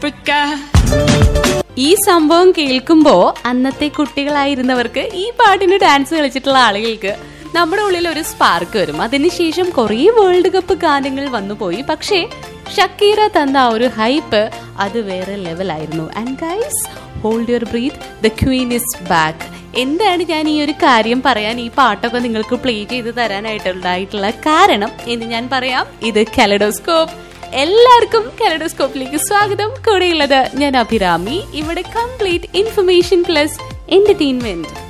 ഈ സംഭവം കേൾക്കുമ്പോ അന്നത്തെ കുട്ടികളായിരുന്നവർക്ക് ഈ പാട്ടിന് ഡാൻസ് കളിച്ചിട്ടുള്ള ആളുകൾക്ക് നമ്മുടെ ഉള്ളിൽ ഒരു സ്പാർക്ക് വരും അതിനുശേഷം കുറേ വേൾഡ് കപ്പ് ഗാനങ്ങൾ വന്നുപോയി പക്ഷേ ഷക്കീറ തന്ന ആ ഒരു ഹൈപ്പ് അത് വേറെ ലെവലായിരുന്നു and guys hold your breath the queen is back എന്താണ് ഞാൻ ഈ ഒരു കാര്യം പറയാൻ ഈ പാട്ടൊക്കെ നിങ്ങൾക്ക് പ്ലേ ചെയ്ത് തരാനായിട്ടുണ്ടായിട്ടുള്ള കാരണം എന്ന് ഞാൻ പറയാം ഇത് കലഡോസ്കോപ്പ് എല്ലാവർക്കും കലഡോസ്കോപ്പിലേക്ക് സ്വാഗതം കൂടെയുള്ളത് ഞാൻ അഭിരാമി ഇവിടെ കംപ്ലീറ്റ് ഇൻഫർമേഷൻ പ്ലസ് എന്റർടൈൻമെന്റ്